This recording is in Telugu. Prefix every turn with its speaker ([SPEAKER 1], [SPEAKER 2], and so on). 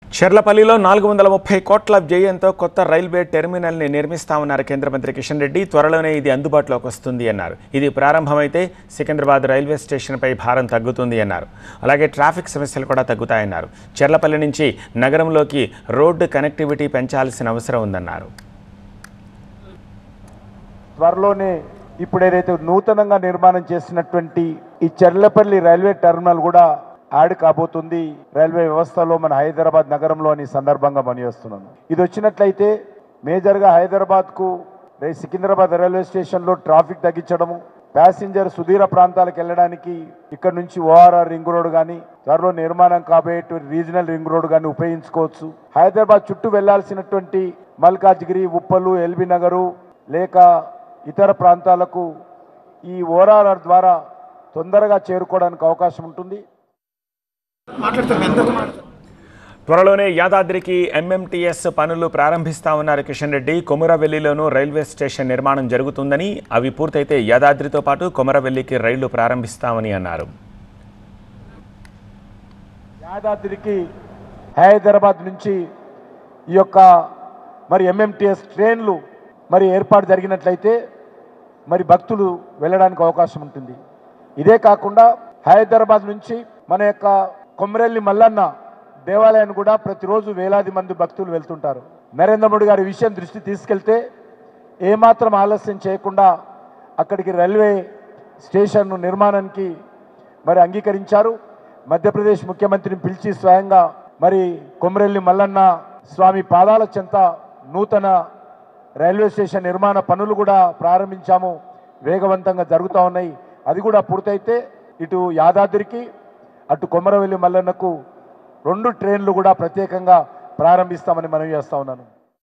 [SPEAKER 1] చెర్లపల్లిలో నాలుగు వందల ముప్పై కోట్ల వ్యయంతో కొత్త రైల్వే టెర్మినల్ని నిర్మిస్తామన్నారు కేంద్ర మంత్రి కిషన్ రెడ్డి త్వరలోనే ఇది అందుబాటులోకి వస్తుంది అన్నారు ఇది ప్రారంభమైతే సికింద్రాబాద్ రైల్వే స్టేషన్పై భారం తగ్గుతుంది అన్నారు అలాగే ట్రాఫిక్ సమస్యలు కూడా తగ్గుతాయన్నారు చెర్లపల్లి నుంచి నగరంలోకి రోడ్డు కనెక్టివిటీ పెంచాల్సిన అవసరం ఉందన్నారు
[SPEAKER 2] త్వరలోనే ఇప్పుడు ఏదైతే నూతనంగా నిర్మాణం చేసినటువంటి ఈ చెర్లపల్లి రైల్వే టెర్మినల్ కూడా యాడ్ కాబోతుంది రైల్వే వ్యవస్థలో మన హైదరాబాద్ నగరంలో అని సందర్భంగా పనిచేస్తున్నాను ఇది వచ్చినట్లయితే మేజర్గా హైదరాబాద్కు రే సికింద్రాబాద్ రైల్వే స్టేషన్లో ట్రాఫిక్ తగ్గించడము ప్యాసింజర్ సుదూర ప్రాంతాలకు వెళ్ళడానికి ఇక్కడ నుంచి ఓఆర్ఆర్ రింగ్ రోడ్ కానీ త్వరలో నిర్మాణం కాబోయే రీజనల్ రింగ్ రోడ్ కానీ ఉపయోగించుకోవచ్చు హైదరాబాద్ చుట్టూ వెళ్లాల్సినటువంటి మల్కాజ్గిరి ఉప్పలు ఎల్బీ నగరు లేక ఇతర ప్రాంతాలకు ఈ ఓఆర్ఆర్ ద్వారా తొందరగా చేరుకోవడానికి అవకాశం ఉంటుంది
[SPEAKER 1] త్వరలోనే యాదాద్రికి ఎంఎంటీఎస్ పనులు ప్రారంభిస్తామన్నారు కిషన్ రెడ్డి కొమురవెల్లిలోనూ రైల్వే స్టేషన్ నిర్మాణం జరుగుతుందని అవి పూర్తయితే యాదాద్రితో పాటు కొమరవెల్లికి రైళ్లు ప్రారంభిస్తామని అన్నారు
[SPEAKER 2] యాదాద్రికి హైదరాబాద్ నుంచి ఈ యొక్క మరి ఎంఎంటీఎస్ ట్రైన్లు మరి ఏర్పాటు జరిగినట్లయితే మరి భక్తులు వెళ్ళడానికి అవకాశం ఉంటుంది ఇదే కాకుండా హైదరాబాద్ నుంచి మన యొక్క కొమరెల్లి మల్లన్న దేవాలయాన్ని కూడా ప్రతిరోజు వేలాది మంది భక్తులు వెళ్తుంటారు నరేంద్ర మోడీ గారి విషయం దృష్టి తీసుకెళ్తే ఏమాత్రం ఆలస్యం చేయకుండా అక్కడికి రైల్వే స్టేషన్ నిర్మాణానికి మరి అంగీకరించారు మధ్యప్రదేశ్ ముఖ్యమంత్రిని పిలిచి స్వయంగా మరి కొమరెల్లి మల్లన్న స్వామి పాదాల చెంత నూతన రైల్వే స్టేషన్ నిర్మాణ పనులు కూడా ప్రారంభించాము వేగవంతంగా జరుగుతూ ఉన్నాయి అది కూడా పూర్తయితే ఇటు యాదాద్రికి అటు కొమరవెల్లి మల్లన్నకు రెండు ట్రైన్లు కూడా ప్రత్యేకంగా ప్రారంభిస్తామని మనవి చేస్తా ఉన్నాను